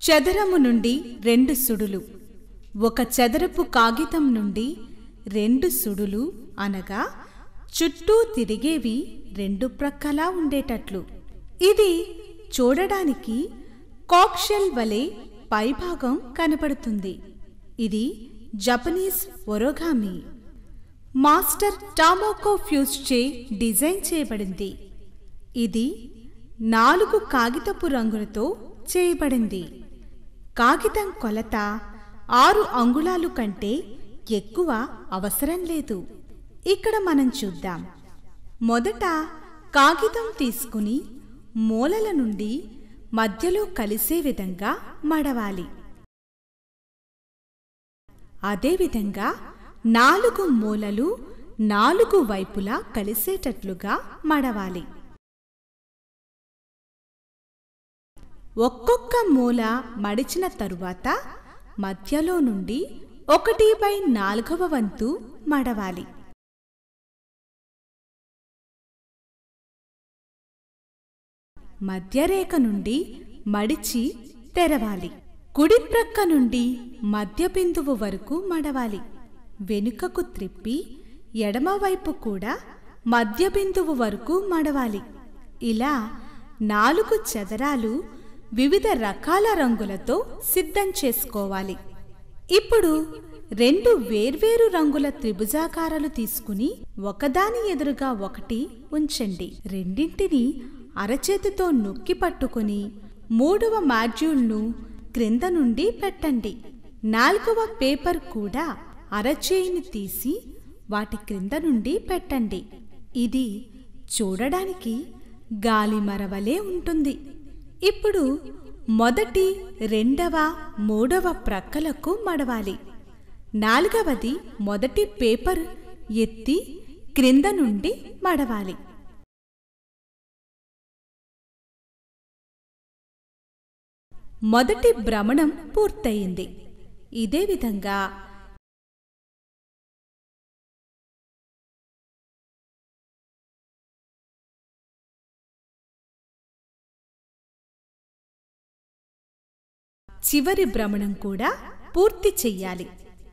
చదరము నుండి రెండు సుడులు ఒక చదరపు కాగితం నుండి రెండు సుడులు అనగా చుట్టూ తిరిగేవి రెండు ప్రక్కలా ఉండేటట్లు ఇది చూడడానికి కాక్షెల్ వలె పైభాగం కనపడుతుంది ఇది Japanese origami master Tomoko Fuse చే డిజైన్ చేయబడింది ఇది నాలుగు కాగితపు రంగులతో చేయబడింది కాగితం కొలత ఆరు అంగుళాలు కంటే ఎక్కువ అవసరం లేదు ఇక్కడ మనం చూద్దాం మొదట కాగితం తీసుకుని మూలల నుండి మధ్యలో కలిసే విధంగా మడవాలి అదేవిధంగా నాలుగు మూలలు నాలుగు వైపులా కలిసేటట్లుగా మడవాలి ఒక్కొక్క మూల మడిచిన తరువాత మధ్యలో నుండి ఒకటి బై నాలుగవ వంతు మడవాలి మధ్యరేఖ నుండి మడిచి తెరవాలి కుడి ప్రక్క నుండి మధ్య బిందువు వరకు మడవాలి వెనుకకు త్రిప్పి ఎడమవైపు కూడా మధ్య బిందువు వరకు మడవాలి ఇలా నాలుగు చదరాలు వివిధ రకాల రంగులతో సిద్ధం చేసుకోవాలి ఇప్పుడు రెండు వేర్వేరు రంగుల త్రిభుజాకారాలు తీసుకుని ఒకదాని ఎదురుగా ఒకటి ఉంచండి రెండింటిని అరచేతితో నొక్కి పట్టుకుని మూడవ మాడ్యూల్ను క్రింద నుండి పెట్టండి నాలుగవ పేపర్ కూడా అరచేయిని తీసి వాటి క్రింద నుండి పెట్టండి ఇది చూడడానికి గాలి మరవలే ఉంటుంది ఇప్పుడు మొదటి రెండవ మూడవ ప్రక్కలకు మడవాలి నాలుగవది మొదటి పేపర్ ఎత్తి క్రింద నుండి మడవాలి మొదటి భ్రమణం పూర్తయింది ఇదే విధంగా చివరి భ్రమణం కూడా పూర్తి చెయ్యాలి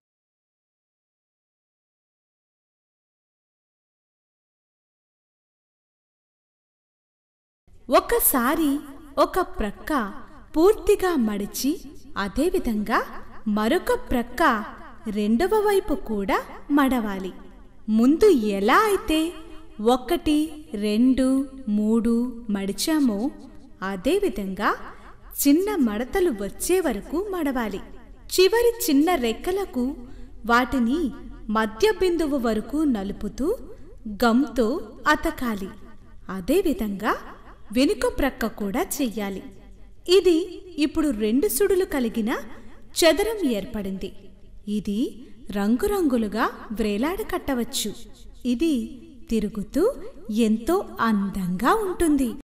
ఒకసారి ఒక ప్రక్క పూర్తిగా మడిచి అదేవిధంగా మరొక ప్రక్క రెండవ వైపు కూడా మడవాలి ముందు ఎలా అయితే ఒకటి రెండు మూడు మడిచామో అదేవిధంగా చిన్న మడతలు వచ్చే వరకు మడవాలి చివరి చిన్న రెక్కలకు వాటిని మధ్య బిందువు వరకు నలుపుతూ గమ్తో అతకాలి అదేవిధంగా వెనుక ప్రక్క కూడా చెయ్యాలి ఇది ఇప్పుడు రెండు సుడులు కలిగిన చదరం ఏర్పడింది ఇది రంగురంగులుగా వ్రేలాడ కట్టవచ్చు ఇది తిరుగుతూ ఎంతో అందంగా ఉంటుంది